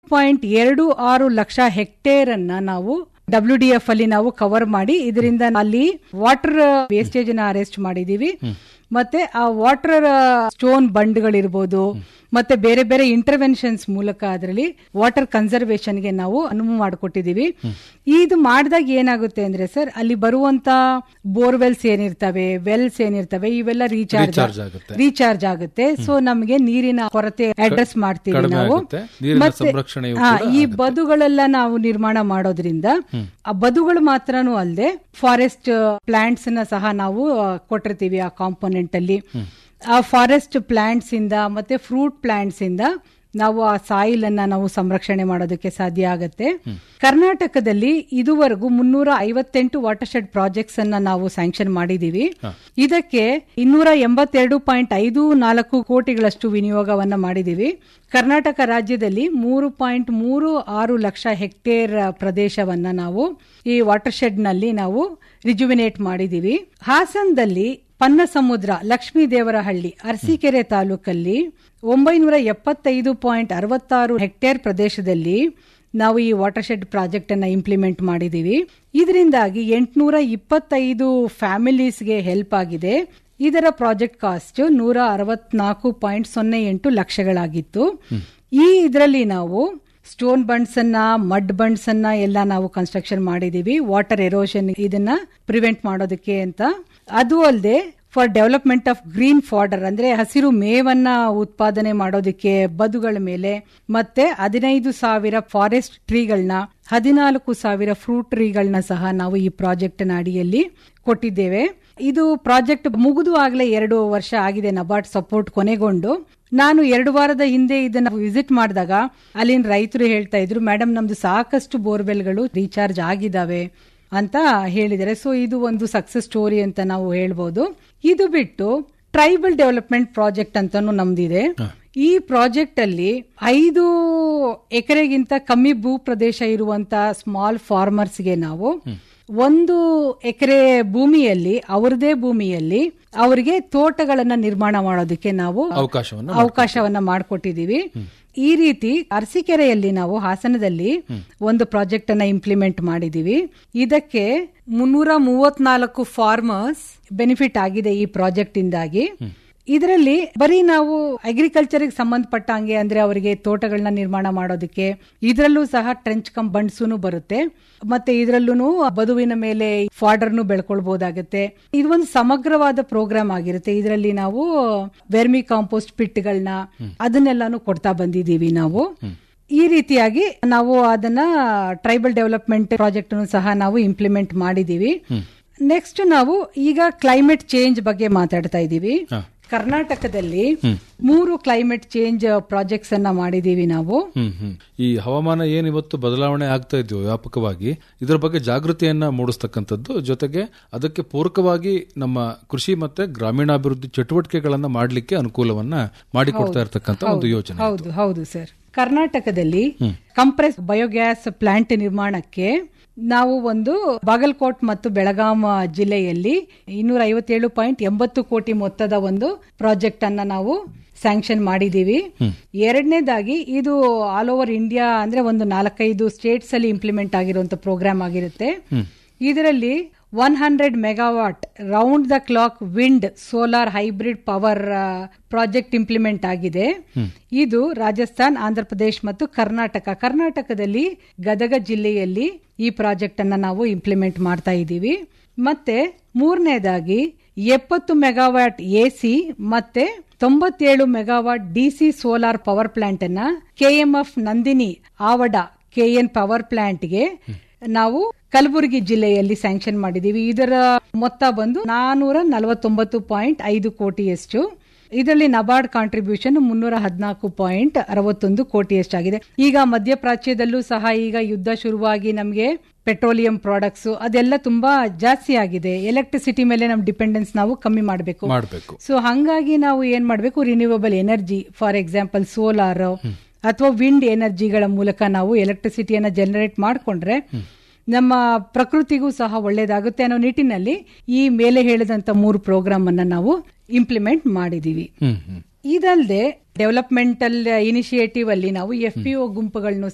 Point ಎರಡು ಆರು lakh hectare ಅನ್ನ ನಾವು ಡಬ್ಲ್ಯೂ ಡಿ ಎಫ್ ಅಲ್ಲಿ ನಾವು ಕವರ್ ಮಾಡಿ ಇದರಿಂದ ಅಲ್ಲಿ ವಾಟರ್ ವೇಸ್ಟೇಜ್ ನ ಅರೆಸ್ಟ್ ಮಾಡಿದೀವಿ ಮತ್ತೆ ಆ ವಾಟರ್ ಸ್ಟೋನ್ ಬಂಡ್ಗಳಿರ್ಬೋದು ಮತ್ತೆ ಬೇರೆ ಬೇರೆ ಇಂಟರ್ವೆನ್ಷನ್ಸ್ ಮೂಲಕ ಅದರಲ್ಲಿ ವಾಟರ್ ಕನ್ಸರ್ವೇಷನ್ ಗೆ ನಾವು ಅನುವು ಮಾಡಿಕೊಟ್ಟಿದೀವಿ ಇದು ಮಾಡಿದಾಗ ಏನಾಗುತ್ತೆ ಅಂದ್ರೆ ಸರ್ ಅಲ್ಲಿ ಬರುವಂತ ಬೋರ್ವೆಲ್ಸ್ ಏನಿರ್ತವೆ ವೆಲ್ಸ್ ಏನಿರ್ತವೆ ಇವೆಲ್ಲ ರೀಚಾರ್ಜ್ Recharge ಆಗುತ್ತೆ. ರೀಚಾರ್ಜ್ ಆಗುತ್ತೆ ಸೊ ನಮಗೆ ನೀರಿನ ಕೊರತೆ ಅಡ್ರೆಸ್ ಮಾಡ್ತೀವಿ ಕಡಿಮೆ ನಾವು ಆಗುತ್ತೆ. ನೀರಿನ ಸಂರಕ್ಷಣೆಯು ಹಾ, ಕೂಡ ಈ ಬದುಗಳೆಲ್ಲ ನಾವು ನಿರ್ಮಾಣ ಮಾಡೋದ್ರಿಂದ ಆ ಬದುಗಳು ಮಾತ್ರನೂ ಅಲ್ಲದೆ ಫಾರೆಸ್ಟ್ ಪ್ಲಾಂಟ್ಸ್ ನ ಸಹ ನಾವು ಆ, ಕೊಟ್ಟಿರ್ತೀವಿ ಆ ಕಾಂಪೋನೆಂಟ್ ಅಲ್ಲಿ ಆ ಫಾರೆಸ್ಟ್ ಪ್ಲಾಂಟ್ಸ್ ಇಂದ ಮತ್ತೆ ಫ್ರೂಟ್ ಪ್ಲಾಂಟ್ಸ್ ಇಂದ ನಾವು ಆ ಸಾಯಿಲ್ ಅನ್ನ ನಾವು ಸಂರಕ್ಷಣೆ ಮಾಡೋದಕ್ಕೆ ಸಾಧ್ಯ ಆಗತ್ತೆ ಕರ್ನಾಟಕದಲ್ಲಿ ಇದುವರೆಗೂ ಮುನ್ನೂರ ಐವತ್ತೆಂಟು ವಾಟರ್ ಶೆಡ್ ಪ್ರಾಜೆಕ್ಟ್ಸ್ ಅನ್ನ ನಾವು ಸ್ಯಾಂಕ್ಷನ್ ಮಾಡಿದೀವಿ ಇದಕ್ಕೆ ಇನ್ನೂರ ಎಂಬತ್ತೆರಡು ಪಾಯಿಂಟ್ ಐದು ನಾಲ್ಕು ಕೋಟಿಗಳಷ್ಟು ವಿನಿಯೋಗವನ್ನ ಮಾಡಿದೀವಿ ಕರ್ನಾಟಕ ರಾಜ್ಯದಲ್ಲಿ ಮೂರು ಪಾಯಿಂಟ್ ಮೂರು ಆರು ಲಕ್ಷ ಹೆಕ್ಟೇರ್ ಪ್ರದೇಶವನ್ನ ನಾವು ಈ ವಾಟರ್ ಶೆಡ್ ನಲ್ಲಿ ನಾವು ರಿಜುವಿನೇಟ್ ಮಾಡಿದೀವಿ ಹಾಸನದಲ್ಲಿ ಪನ್ನ ಸಮುದ್ರ ಲಕ್ಷ್ಮೀ ದೇವರಹಳ್ಳಿ ಅರಸೀಕೆರೆ ತಾಲೂಕಲ್ಲಿ ಒಂಬೈನೂರ ಎಪ್ಪತ್ತೈದು ಪಾಯಿಂಟ್ ಅರವತ್ತಾರು ಹೆಕ್ಟೇರ್ ಪ್ರದೇಶದಲ್ಲಿ ನಾವು ಈ ವಾಟರ್ ಶೆಡ್ ಪ್ರಾಜೆಕ್ಟ್ ಅನ್ನ ಇಂಪ್ಲಿಮೆಂಟ್ ಮಾಡಿದೀವಿ ಇದರಿಂದಾಗಿ ಎಂಟುನೂರ ಇಪ್ಪತ್ತೈದು ಫ್ಯಾಮಿಲೀಸ್ಗೆ ಹೆಲ್ಪ್ ಆಗಿದೆ ಇದರ ಪ್ರಾಜೆಕ್ಟ್ ಕಾಸ್ಟ್ ನೂರ ಅರವತ್ನಾಲ್ಕು ಪಾಯಿಂಟ್ ಸೊನ್ನೆ ಎಂಟು ಲಕ್ಷಗಳಾಗಿತ್ತು ಈ ಇದರಲ್ಲಿ ನಾವು ಸ್ಟೋನ್ ಬಂಡ್ಸ್ ಅನ್ನ ಮಡ್ ಬಂಡ್ಸ್ ಅನ್ನ ಎಲ್ಲ ನಾವು ಕನ್ಸ್ಟ್ರಕ್ಷನ್ ಮಾಡಿದೀವಿ ವಾಟರ್ ಎರೋಷನ್ ಇದನ್ನ ಪ್ರಿವೆಂಟ್ ಮಾಡೋದಕ್ಕೆ ಅಂತ ಅದು ಅಲ್ಲದೆ for development of green fodder ಅಂದ್ರೆ ಹಸಿರು ಮೇವನ್ನ ಉತ್ಪಾದನೆ ಮಾಡೋದಕ್ಕೆ ಬದುಗಳ ಮೇಲೆ ಮತ್ತೆ ಹದಿನೈದು ಸಾವಿರ ಫಾರೆಸ್ಟ್ ಟ್ರೀಗಳನ್ನ ಹದಿನಾಲ್ಕು ಸಾವಿರ ಫ್ರೂಟ್ ಟ್ರೀಗಳನ್ನ ಸಹ ನಾವು ಈ ಪ್ರಾಜೆಕ್ಟ್ ನ ಅಡಿಯಲ್ಲಿ ಕೊಟ್ಟಿದ್ದೇವೆ ಇದು ಪ್ರಾಜೆಕ್ಟ್ ಮುಗಿದು ಆಗ್ಲೇ ಎರಡು ವರ್ಷ ಆಗಿದೆ ನಬಾರ್ಡ್ ಸಪೋರ್ಟ್ ಕೊನೆಗೊಂಡು ನಾನು ಎರಡು ವಾರದ ಹಿಂದೆ ಇದನ್ನ ವಿಸಿಟ್ ಮಾಡಿದಾಗ ಅಲ್ಲಿನ ರೈತರು ಹೇಳ್ತಾ ಇದ್ರು ಮೇಡಮ್ ನಮ್ದು ಸಾಕಷ್ಟು ಬೋರ್ವೆಲ್ಗಳು ರೀಚಾರ್ಜ್ ಆಗಿದಾವೆ ಅಂತ ಹೇಳಿದ್ದಾರೆ ಸೊ ಇದು ಒಂದು ಸಕ್ಸಸ್ ಸ್ಟೋರಿ ಅಂತ ನಾವು ಹೇಳ್ಬೋದು ಇದು ಬಿಟ್ಟು ಟ್ರೈಬಲ್ ಡೆವಲಪ್ಮೆಂಟ್ ಪ್ರಾಜೆಕ್ಟ್ ಅಂತಾನು ನಮ್ದಿದೆ ಈ ಪ್ರಾಜೆಕ್ಟ್ ಅಲ್ಲಿ ಐದು ಎಕರೆಗಿಂತ ಕಮ್ಮಿ ಭೂ ಪ್ರದೇಶ ಇರುವಂತ ಸ್ಮಾಲ್ ಫಾರ್ಮರ್ಸ್ಗೆ ನಾವು ಒಂದು ಎಕರೆ ಭೂಮಿಯಲ್ಲಿ ಅವರದೇ ಭೂಮಿಯಲ್ಲಿ ಅವರಿಗೆ ತೋಟಗಳನ್ನ ನಿರ್ಮಾಣ ಮಾಡೋದಕ್ಕೆ ನಾವು ಅವಕಾಶವನ್ನ ಅವಕಾಶವನ್ನ ಮಾಡಿಕೊಟ್ಟಿದೀವಿ ಈ ರೀತಿ ಅರಸೀಕೆರೆಯಲ್ಲಿ ನಾವು ಹಾಸನದಲ್ಲಿ ಒಂದು ಪ್ರಾಜೆಕ್ಟ್ ಅನ್ನ ಇಂಪ್ಲಿಮೆಂಟ್ ಮಾಡಿದೀವಿ ಇದಕ್ಕೆ ಮುನ್ನೂರ ಮೂವತ್ನಾಲ್ಕು ಫಾರ್ಮರ್ಸ್ ಬೆನಿಫಿಟ್ ಆಗಿದೆ ಈ ಪ್ರಾಜೆಕ್ಟ್ ಇಂದಾಗಿ ಇದರಲ್ಲಿ ಬರೀ ನಾವು ಅಗ್ರಿಕಲ್ಚರ್ ಸಂಬಂಧಪಟ್ಟಂಗೆ ಅಂದ್ರೆ ಅವರಿಗೆ ತೋಟಗಳನ್ನ ನಿರ್ಮಾಣ ಮಾಡೋದಕ್ಕೆ ಇದರಲ್ಲೂ ಸಹ ಟ್ರೆಂಚ್ ಕಮ್ ಬಂಡ್ಸೂನು ಬರುತ್ತೆ ಮತ್ತೆ ಇದರಲ್ಲೂ ಬದುವಿನ ಮೇಲೆ ಫಾಡರ್ನು ಬೆಳ್ಕೊಳ್ಬಹುದಾಗುತ್ತೆ ಇದು ಒಂದು ಸಮಗ್ರವಾದ ಪ್ರೋಗ್ರಾಮ್ ಆಗಿರುತ್ತೆ ಇದರಲ್ಲಿ ನಾವು ವೆರ್ಮಿ ಕಾಂಪೋಸ್ಟ್ ಪಿಟ್ಗಳನ್ನ ಅದನ್ನೆಲ್ಲಾನು ಕೊಡ್ತಾ ಬಂದಿದ್ದೀವಿ ನಾವು ಈ ರೀತಿಯಾಗಿ ನಾವು ಅದನ್ನ ಟ್ರೈಬಲ್ ಡೆವಲಪ್ಮೆಂಟ್ ಪ್ರಾಜೆಕ್ಟ್ ಸಹ ನಾವು ಇಂಪ್ಲಿಮೆಂಟ್ ಮಾಡಿದೀವಿ ನೆಕ್ಸ್ಟ್ ನಾವು ಈಗ ಕ್ಲೈಮೇಟ್ ಚೇಂಜ್ ಬಗ್ಗೆ ಮಾತಾಡ್ತಾ ಇದ್ದೀವಿ ಕರ್ನಾಟಕದಲ್ಲಿ ಮೂರು ಕ್ಲೈಮೇಟ್ ಚೇಂಜ್ ಪ್ರಾಜೆಕ್ಟ್ಸ್ ಅನ್ನ ಮಾಡಿದೀವಿ ನಾವು ಹ್ಮ್ ಹ್ಮ್ ಈ ಹವಾಮಾನ ಏನ್ ಇವತ್ತು ಬದಲಾವಣೆ ಆಗ್ತಾ ಇದೆಯೋ ವ್ಯಾಪಕವಾಗಿ ಇದರ ಬಗ್ಗೆ ಜಾಗೃತಿಯನ್ನ ಮೂಡಿಸ್ತಕ್ಕಂಥದ್ದು ಜೊತೆಗೆ ಅದಕ್ಕೆ ಪೂರಕವಾಗಿ ನಮ್ಮ ಕೃಷಿ ಮತ್ತೆ ಗ್ರಾಮೀಣಾಭಿವೃದ್ಧಿ ಚಟುವಟಿಕೆಗಳನ್ನ ಮಾಡ್ಲಿಕ್ಕೆ ಅನುಕೂಲವನ್ನ ಮಾಡಿಕೊಡ್ತಾ ಇರತಕ್ಕಂತ ಒಂದು ಯೋಜನೆ ಹೌದು ಹೌದು ಸರ್ ಕರ್ನಾಟಕದಲ್ಲಿ ಕಂಪ್ರೆಸ್ ಬಯೋಗ್ಯಾಸ್ ಪ್ಲಾಂಟ್ ನಿರ್ಮಾಣಕ್ಕೆ ನಾವು ಒಂದು ಬಾಗಲಕೋಟ್ ಮತ್ತು ಬೆಳಗಾಂ ಜಿಲ್ಲೆಯಲ್ಲಿ ಇನ್ನೂರ ಐವತ್ತೇಳು ಪಾಯಿಂಟ್ ಎಂಬತ್ತು ಕೋಟಿ ಮೊತ್ತದ ಒಂದು ಪ್ರಾಜೆಕ್ಟ್ ಅನ್ನ ನಾವು ಸ್ಯಾಂಕ್ಷನ್ ಮಾಡಿದೀವಿ ಎರಡನೇದಾಗಿ ಇದು ಆಲ್ ಓವರ್ ಇಂಡಿಯಾ ಅಂದ್ರೆ ಒಂದು ನಾಲ್ಕೈದು ಸ್ಟೇಟ್ಸ್ ಅಲ್ಲಿ ಇಂಪ್ಲಿಮೆಂಟ್ ಆಗಿರುವಂತ ಪ್ರೋಗ್ರಾಮ್ ಆಗಿರುತ್ತೆ ಇದರಲ್ಲಿ one hundred megawatt round the clock wind solar hybrid power project implement ಆಗಿದೆ ಇದು ರಾಜಸ್ಥಾನ್ ಆಂಧ್ರಪ್ರದೇಶ್ ಮತ್ತು ಕರ್ನಾಟಕ ಕರ್ನಾಟಕದಲ್ಲಿ ಗದಗ ಜಿಲ್ಲೆಯಲ್ಲಿ ಈ ಪ್ರಾಜೆಕ್ಟ್ ಅನ್ನ ನಾವು ಇಂಪ್ಲಿಮೆಂಟ್ ಮಾಡ್ತಾ ಇದ್ದೀವಿ ಮತ್ತೆ ಮೂರನೇದಾಗಿ ಎಪ್ಪತ್ತು ಮೆಗಾವಾಟ್ ಎಸಿ ಮತ್ತೆ ತೊಂಬತ್ತೇಳು megawatt DC solar power plant ಅನ್ನ ಕೆಎಂಎಫ್ ನಂದಿನಿ ಆವಡ ಕೆಎನ್ ಪವರ್ ಪ್ಲಾಂಟ್ಗೆ ನಾವು ಕಲಬುರಗಿ ಜಿಲ್ಲೆಯಲ್ಲಿ ಸ್ಯಾಂಕ್ಷನ್ ಮಾಡಿದೀವಿ ಇದರ ಮೊತ್ತ ಬಂದು ನಾನೂರ ನಲವತ್ತೊಂಬತ್ತು ಪಾಯಿಂಟ್ ಐದು ಕೋಟಿಯಷ್ಟು ಇದರಲ್ಲಿ ನಬಾರ್ಡ್ ಕಾಂಟ್ರಿಬ್ಯೂಷನ್ ಮುನ್ನೂರ ಹದಿನಾಲ್ಕು ಪಾಯಿಂಟ್ ಅರವತ್ತೊಂದು ಕೋಟಿಯಷ್ಟಾಗಿದೆ ಈಗ ಮಧ್ಯಪ್ರಾಚ್ಯದಲ್ಲೂ ಸಹ ಈಗ ಯುದ್ಧ ಶುರುವಾಗಿ ನಮಗೆ ಪೆಟ್ರೋಲಿಯಂ ಪ್ರಾಡಕ್ಟ್ಸ್ ಅದೆಲ್ಲ ತುಂಬಾ ಜಾಸ್ತಿ ಆಗಿದೆ ಎಲೆಕ್ಟ್ರಿಸಿಟಿ ಮೇಲೆ ನಮ್ ಡಿಪೆಂಡೆನ್ಸ್ ನಾವು ಕಮ್ಮಿ ಮಾಡಬೇಕು ಮಾಡಬೇಕು ಸೊ ಹಂಗಾಗಿ ನಾವು ಏನ್ ಮಾಡಬೇಕು renewable energy for example solar ಅಥವಾ ವಿಂಡ್ ಎನರ್ಜಿಗಳ ಮೂಲಕ ನಾವು ಎಲೆಕ್ಟ್ರಿಸಿಟಿಯನ್ನ ಜನರೇಟ್ ಮಾಡಿಕೊಂಡ್ರೆ ನಮ್ಮ ಪ್ರಕೃತಿಗೂ ಸಹ ಒಳ್ಳೇದಾಗುತ್ತೆ ಅನ್ನೋ ನಿಟ್ಟಿನಲ್ಲಿ ಈ ಮೇಲೆ ಹೇಳಿದಂತ ಮೂರು ಪ್ರೋಗ್ರಾಮ್ ಅನ್ನ ನಾವು ಇಂಪ್ಲಿಮೆಂಟ್ ಮಾಡಿದೀವಿ ಹ್ಮ್ ಹ್ಮ್ ಇದಲ್ಲದೆ ಡೆವಲಪ್ಮೆಂಟಲ್ ಇನಿಷಿಯೇಟಿವ್ ಅಲ್ಲಿ ನಾವು ಎಫ್ ಪಿ ಒ ಗುಂಪುಗಳನ್ನು